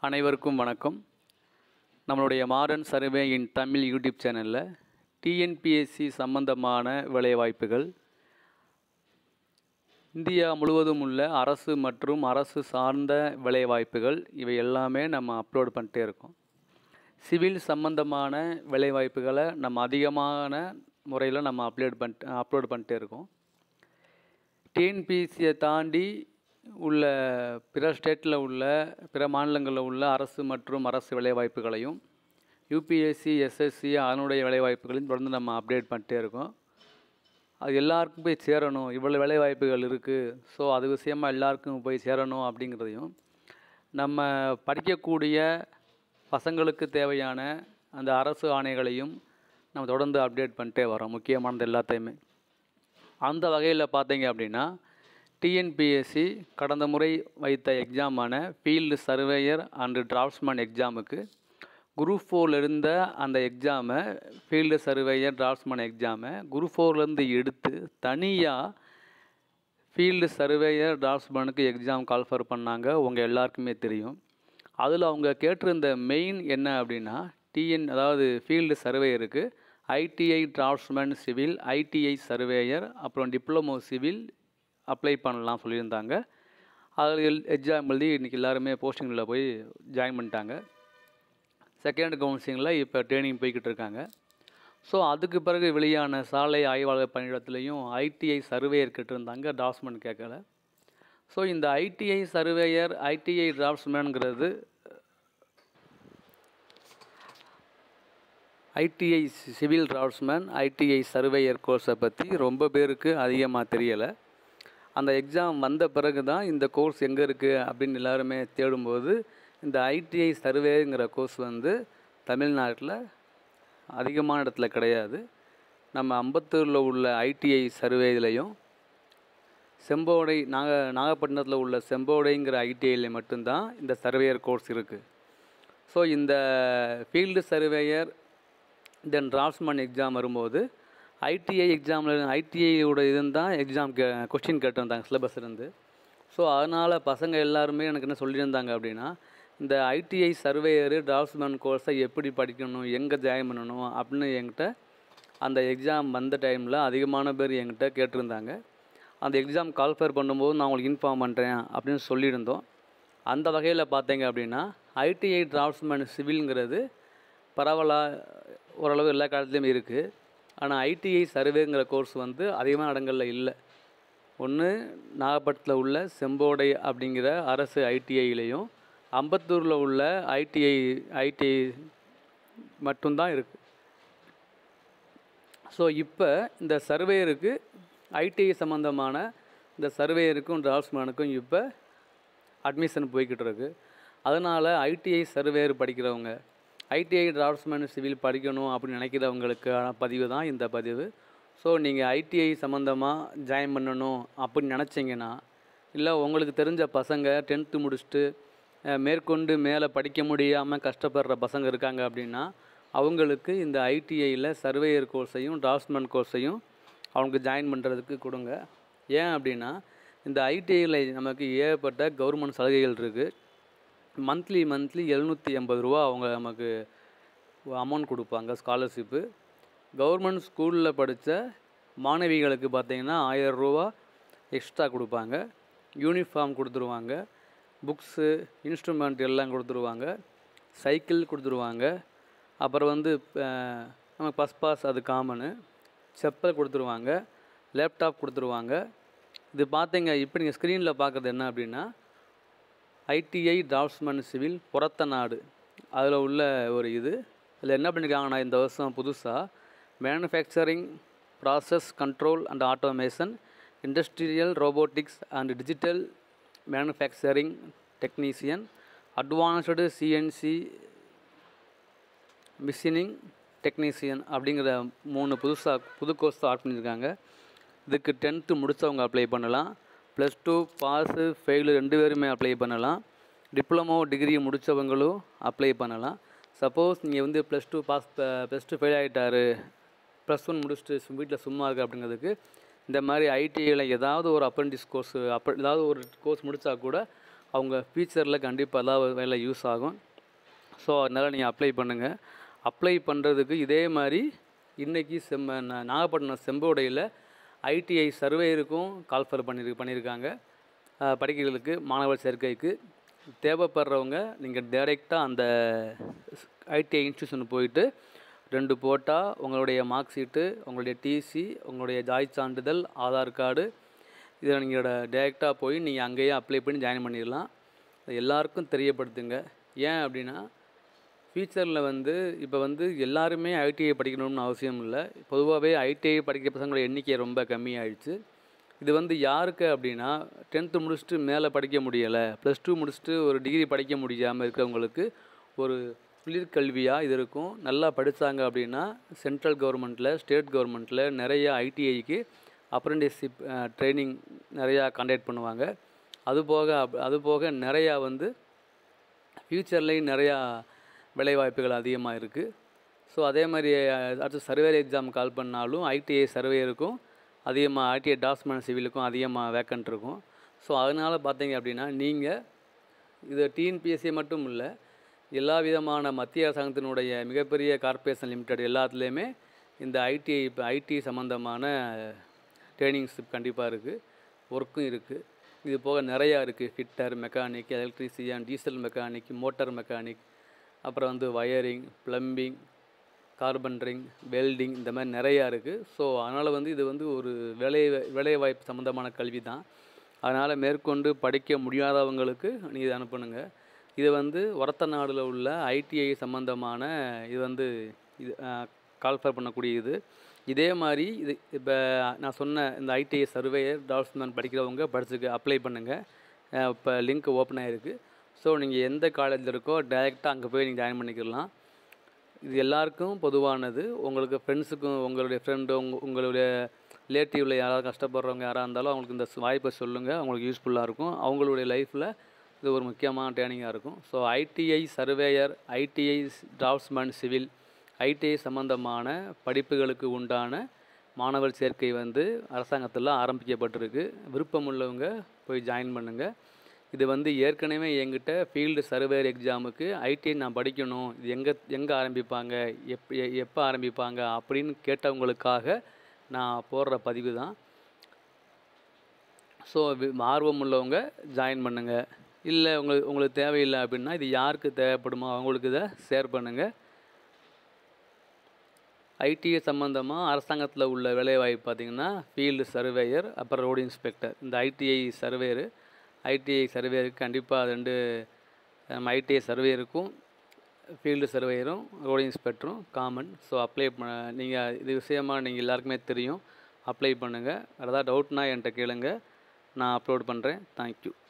அனைவருக்கும் வணக்கம் நம்மளுடைய modern survey in Tamil YouTube சேனலில் டிஎன்பிஎஸ்சி சம்பந்தமான வேலைவாய்ப்புகள் இந்தியா முழுவதும் உள்ள அரசு மற்றும் அரசு சார்ந்த வேலைவாய்ப்புகள் இவை எல்லாமே நம்ம அப்லோட் பண்ணிட்டே இருக்கோம் சிவில் சம்பந்தமான வேலைவாய்ப்புகளை நம்ம அதிகமான முறையில் நம்ம அப்லோட் பண்ணிட்டு அப்லோட் பண்ணிட்டே இருக்கோம் டிஎன்பிசியை தாண்டி உள்ள பிற ஸ்டேட்டில் உள்ள பிற மாநிலங்களில் உள்ள அரசு மற்றும் அரசு வேலைவாய்ப்புகளையும் யூபிஎஸ்சி எஸ்எஸ்சி அதனுடைய வேலைவாய்ப்புகளையும் தொடர்ந்து நம்ம அப்டேட் பண்ணிட்டே இருக்கோம் அது எல்லாருக்கும் போய் சேரணும் இவ்வளோ வேலைவாய்ப்புகள் இருக்குது ஸோ அது விஷயமா எல்லாருக்கும் போய் சேரணும் அப்படிங்கிறதையும் நம்ம படிக்கக்கூடிய பசங்களுக்கு தேவையான அந்த அரசு ஆணைகளையும் நம்ம தொடர்ந்து அப்டேட் பண்ணிட்டே வரோம் முக்கியமானது எல்லாத்தையுமே அந்த வகையில் பார்த்தீங்க அப்படின்னா டிஎன்பிஎஸ்சி கடந்த முறை வைத்த எக்ஸாமான ஃபீல்டு சர்வேயர் அண்டு டிராஃப்ட்ஸ்மேன் எக்ஸாமுக்கு குரூப் ஃபோரில் இருந்த அந்த எக்ஸாமை ஃபீல்டு சர்வேயர் டிராஃப்ட்ஸ்மேன் எக்ஸாமை குரூப் ஃபோர்லேருந்து எடுத்து தனியாக ஃபீல்டு சர்வேயர் டிராஃப்ட்ஸ்மேனுக்கு எக்ஸாம் கால்ஃபர் பண்ணாங்க உங்கள் எல்லாருக்குமே தெரியும் அதில் அவங்க கேட்டிருந்த மெயின் என்ன அப்படின்னா டிஎன் அதாவது ஃபீல்டு சர்வேயருக்கு ITI draftsman civil ITI surveyor அப்புறம் டிப்ளமோ சிவில் அப்ளை பண்ணலாம் சொல்லியிருந்தாங்க அதில் எக்ஸாம் எழுதி இன்றைக்கி எல்லாருமே போஸ்டிங்கில் போய் ஜாயின் பண்ணிட்டாங்க செகண்ட் கவுன்சிலிங்கில் இப்போ ட்ரைனிங் போய்கிட்டு இருக்காங்க ஸோ அதுக்கு பிறகு வெளியான சாலை ஆய்வாளர் பணியிடத்துலையும் ஐடிஐ சர்வேயர் கேட்டிருந்தாங்க டாஸ்மெண்ட் கேட்கல ஸோ இந்த ஐடிஐ சர்வேயர் ஐடிஐ டிராஃப்ட்ஸ்மேனுங்கிறது ITI civil draftsman ITI surveyor கோர்ஸை பற்றி ரொம்ப பேருக்கு அதிகமாக தெரியலை அந்த எக்ஸாம் வந்த பிறகு தான் இந்த கோர்ஸ் எங்கே இருக்குது அப்படின்னு எல்லாருமே தேடும்போது இந்த ஐடிஐ சர்வேங்கிற கோர்ஸ் வந்து தமிழ்நாட்டில் அதிகமான இடத்துல கிடையாது நம்ம அம்பத்தூரில் உள்ள ஐடிஐ சர்வேலையும் செம்போடை நாக நாகப்பட்டினத்தில் உள்ள செம்போடைங்கிற ஐடிஐயில் மட்டும்தான் இந்த சர்வேயர் கோர்ஸ் இருக்குது ஸோ இந்த field surveyor then draftsman exam வரும்போது ஐடிஐ எக்ஸாமில் ஐடிஐயோட இதுன்னு தான் எக்ஸாம் கே கொஸ்டின் கேட்டிருந்தாங்க சிலபஸ் இருந்து ஸோ அதனால் பசங்க எல்லாருமே எனக்கு என்ன சொல்லியிருந்தாங்க அப்படின்னா இந்த ஐடிஐ சர்வேயரு டிராஃப்ட்ஸ்மேன் கோர்ஸை எப்படி படிக்கணும் எங்கே ஜாயின் பண்ணணும் அப்படின்னு என்கிட்ட அந்த எக்ஸாம் வந்த டைமில் அதிகமான பேர் என்கிட்ட கேட்டிருந்தாங்க அந்த எக்ஸாம் கால்ஃபர் பண்ணும்போது நான் உங்களுக்கு இன்ஃபார்ம் பண்ணுறேன் அப்படின்னு சொல்லியிருந்தோம் அந்த வகையில் பார்த்தீங்க அப்படின்னா ஐடிஐ டிராஃப்ட்ஸ்மேன் சிவில்ங்கிறது பரவலாக ஓரளவு எல்லா காலத்துலேயும் இருக்குது ஆனால் ஐடிஐ சர்வேங்கிற கோர்ஸ் வந்து அதிகமான இடங்களில் இல்லை ஒன்று நாகப்பட்டினத்தில் உள்ள செம்போடை அப்படிங்கிற அரசு ஐடிஐலையும் அம்பத்தூரில் உள்ள ஐடிஐ ஐடிஐ மட்டும்தான் இருக்குது ஸோ இப்போ இந்த சர்வேயருக்கு ஐடிஐ சம்மந்தமான இந்த சர்வேயருக்கும் டிராஃப்ட்ஸ்மேனுக்கும் இப்போ அட்மிஷன் போய்கிட்டு இருக்கு அதனால் ஐடிஐ சர்வேயர் படிக்கிறவங்க ஐடிஐ டிராஃப்ட்ஸ்மேன் சிவில் படிக்கணும் அப்படின்னு நினைக்கிறவங்களுக்கான பதிவு தான் இந்த பதிவு ஸோ நீங்கள் ஐடிஐ சம்மந்தமாக ஜாயின் பண்ணணும் அப்படின்னு நினச்சிங்கன்னா இல்லை உங்களுக்கு தெரிஞ்ச பசங்க டென்த்து முடிச்சுட்டு மேற்கொண்டு மேலே படிக்க முடியாமல் கஷ்டப்படுற பசங்க இருக்காங்க அப்படின்னா அவங்களுக்கு இந்த ஐடிஐயில் சர்வேயர் கோர்ஸையும் டிராஃப்ட்ஸ்மேன் கோர்ஸையும் அவங்களுக்கு ஜாயின் பண்ணுறதுக்கு கொடுங்க ஏன் அப்படின்னா இந்த ஐடிஐயில் நமக்கு ஏகப்பட்ட கவர்மெண்ட் சலுகைகள் இருக்குது மந்த்லி மந்த்லி எழுநூற்றி எண்பது ரூபா அவங்க நமக்கு அமௌண்ட் கொடுப்பாங்க ஸ்காலர்ஷிப்பு கவர்மெண்ட் ஸ்கூலில் படித்த மாணவிகளுக்கு பார்த்திங்கன்னா ஆயிரம் ரூபா எக்ஸ்ட்ரா கொடுப்பாங்க யூனிஃபார்ம் கொடுத்துருவாங்க புக்ஸு இன்ஸ்ட்ருமெண்ட் எல்லாம் கொடுத்துருவாங்க சைக்கிள் கொடுத்துருவாங்க அப்புறம் வந்து நமக்கு பஸ் பாஸ் அது காமனு செப்பல் கொடுத்துருவாங்க லேப்டாப் கொடுத்துருவாங்க இது பார்த்தீங்க இப்போ நீங்கள் ஸ்க்ரீனில் பார்க்குறது என்ன அப்படின்னா ஐடிஐ டிராஃப்ட்ஸ்மேன் சிவில் புறத்த நாடு அதில் உள்ள ஒரு இது இதில் என்ன பண்ணியிருக்காங்கன்னா இந்த வருஷம் புதுசாக manufacturing process control and automation industrial robotics and digital manufacturing technician advanced CNC machining technician அப்படிங்கிற மூணு புதுசாக புது கோர்ஸ் ஸ்டார்ட் பண்ணியிருக்காங்க இதுக்கு டென்த்து முடித்தவங்க அப்ளை பண்ணலாம் ப்ளஸ் டூ பாஸு ஃபெயிலு ரெண்டு பேருமே அப்ளை பண்ணலாம் டிப்ளமோ டிகிரி முடித்தவங்களும் அப்ளை பண்ணலாம் சப்போஸ் நீங்கள் வந்து plus two pass plus two fail ஆகிட்டாரு ப்ளஸ் ஒன் முடிச்சுட்டு வீட்டில் சும்மா இருக்குது அப்படிங்கிறதுக்கு இந்த மாதிரி ஐடிஐயில் ஏதாவது ஒரு அப்ரெண்டிஸ் கோர்ஸ் அப்ப ஏதாவது ஒரு கோர்ஸ் முடித்தா கூட அவங்க ஃபியூச்சரில் கண்டிப்பாக ஏதாவது வேலை யூஸ் ஆகும் ஸோ அதனால் நீங்கள் அப்ளை பண்ணுங்கள் அப்ளை பண்ணுறதுக்கு இதே மாதிரி இன்றைக்கி செம்ம நா- நாகப்பட்டினம் செம்போடையில் ஐடிஐ சர்வேயருக்கும் கால்ஃபர் பண்ணியிரு பண்ணியிருக்காங்க அஹ், படிக்கிறதுக்கு மாணவர் சேர்க்கைக்கு தேவைப்படுறவங்க நீங்கள் டைரெக்டாக அந்த ஐடிஐ இன்ஸ்டியூஷன் போயிட்டு ரெண்டு போட்டால் உங்களுடைய மார்க் ஷீட்டு உங்களுடைய டிசி உங்களுடைய ஜாய் சான்றிதழ் ஆதார் கார்டு இதை நீங்கள் டேரெக்டாக போய் நீங்கள் அங்கேயே அப்ளை பண்ணி ஜாயின் பண்ணிடலாம் இது எல்லாருக்கும் தெரியப்படுத்துங்க ஏன் அப்படின்னா ஃப்யூச்சரில் வந்து இப்போ வந்து எல்லாருமே ஐடிஐ படிக்கணும்னு அவசியம் இல்லை பொதுவாகவே ஐடிஐ படிக்கிற பசங்களோட எண்ணிக்கை ரொம்ப கம்மியாயிடுச்சு இது வந்து யாருக்கு அப்படின்னா டென்த்து முடிச்சுட்டு மேலே படிக்க முடியலை ப்ளஸ் டூ முடிச்சுட்டு ஒரு டிகிரி படிக்க முடியாமல் இருக்கிறவங்களுக்கு ஒரு குளிர்கல்வியாக இது இருக்கும் நல்லா படித்தாங்க அப்படின்னா சென்ட்ரல் கவர்மெண்ட்டில் ஸ்டேட் கவர்மெண்ட்டில் நிறைய ஐடிஐக்கு அப்ரெண்டிஸ்ஷிப் ட்ரைனிங் நிறையா கண்டக்ட் பண்ணுவாங்க அது போக அப்- அது போக நிறையா வந்து ஃப்யூச்சர்லேயும் நிறையா வேலைவாய்ப்புகள் அதிகமாக இருக்குது ஸோ அதே மாதிரி அஹ், அடுத்து சர்வேர் எக்ஸாம் கால் பண்ணாலும் ஐடிஐ சர்வேயருக்கும் அதிகமாக ஐடிஐ டாஸ்மெண்ட் சிவிலுக்கும் அதிகமாக வேக்கன்ட் இருக்கும் ஸோ அதனால் பார்த்தீங்க அப்படின்னா நீங்கள் இது டிஎன்பிஎஸ்சி மட்டும் இல்லை எல்லா விதமான மத்திய அரசாங்கத்தினுடைய மிகப்பெரிய கார்ப்பரேஷன் லிமிடெட் எல்லாத்துலேயுமே இந்த ஐடிஐ இப்போ ஐடி சம்மந்தமான ட்ரைனிங்ஸ் கண்டிப்பாக இருக்குது ஒர்க்கும் இருக்குது இது போக நிறையா இருக்குது fitter mechanic electrician diesel mechanic motor mechanic அப்புறம் வந்து வயரிங் ப்ளம்பிங் கார்பன்ட்ரிங் வெல்டிங் இந்த மாதிரி நிறையா இருக்குது ஸோ அதனால் வந்து இது வந்து ஒரு வேலை வேலைவாய்ப்பு சம்மந்தமான கல்வி தான் அதனால் மேற்கொண்டு படிக்க முடியாதவங்களுக்கு நீங்கள் இதை அனுப்பணுங்க இது வந்து ஒரத்த நாடில் உள்ள ஐடிஐ சம்மந்தமான இது வந்து இது கால்ஃபர் பண்ணக்கூடிய இது இதே மாதிரி இது இப்போ நான் சொன்ன இந்த ஐடிஐ சர்வேயர் டால்ஸ்மேன் படிக்கிறவங்க படிச்சுக்க அப்ளை பண்ணுங்கள் இப்போ லிங்க் ஓப்பன் ஆகிருக்கு ஸோ நீங்கள் எந்த காலேஜில் இருக்கோ டைரெக்டாக அங்கே போய் நீங்கள் ஜாயின் பண்ணிக்கலாம் இது எல்லாருக்கும் பொதுவானது உங்களுக்கு ஃப்ரெண்ட்ஸுக்கும் உங்களுடைய ஃப்ரெண்டு உங்க உங்களுடைய ரிலேட்டிவில் யாராவது கஷ்டப்படுறவங்க யாராக இருந்தாலும் அவங்களுக்கு இந்த வாய்ப்பை சொல்லுங்கள் அவங்களுக்கு யூஸ்ஃபுல்லாக இருக்கும் அவங்களுடைய லைஃப்பில் இது ஒரு முக்கியமான ட்ரைனிங்காக இருக்கும் so ITI surveyor ITI draftsman civil ITI சம்பந்தமான படிப்புகளுக்கு உண்டான மாணவர் சேர்க்கை வந்து அரசாங்கத்தில் ஆரம்பிக்கப்பட்டிருக்கு விருப்பம் உள்ளவங்க போய் ஜாயின் பண்ணுங்கள் இது வந்து ஏற்கனவே என்கிட்ட ஃபீல்டு சர்வேர் எக்ஸாமுக்கு ஐடிஐ நான் படிக்கணும் இது எங்கே எங்கே ஆரம்பிப்பாங்க எப் எ- எப்போ ஆரம்பிப்பாங்க அப்படின்னு கேட்டவங்களுக்காக நான் போடுற பதிவு தான் ஸோ ஆர்வம் உள்ளவங்க ஜாயின் பண்ணுங்கள் இல்லை உங்களுக்கு உங்களுக்கு தேவையில்லை அப்படின்னா இது யாருக்கு தேவைப்படுமோ அவங்களுக்கு இதை ஷேர் பண்ணுங்கள் ஐடிஐ சம்மந்தமாக அரசாங்கத்தில் உள்ள வேலைவாய்ப்பு பார்த்திங்கன்னா ஃபீல்டு சர்வேயர் அப்புறம் ரோடு இன்ஸ்பெக்டர் இந்த ஐடிஐ சர்வேயர் ஐடிஐ சர்வேயருக்கு கண்டிப்பாக ரெண்டு நம்ம ஐடிஐ சர்வேயருக்கும் ஃபீல்டு சர்வேயரும் ரோடு இன்ஸ்பெக்டரும் காமன் ஸோ அப்ளை பண்ண நீங்கள் இது விஷயமாக நீங்கள் எல்லாருக்குமே தெரியும் அப்ளை பண்ணுங்கள் வேறு ஏதாவது டவுட்னா என்கிட்ட கேளுங்க நான் அப்லோட் பண்ணுறேன் தேங்க்யூ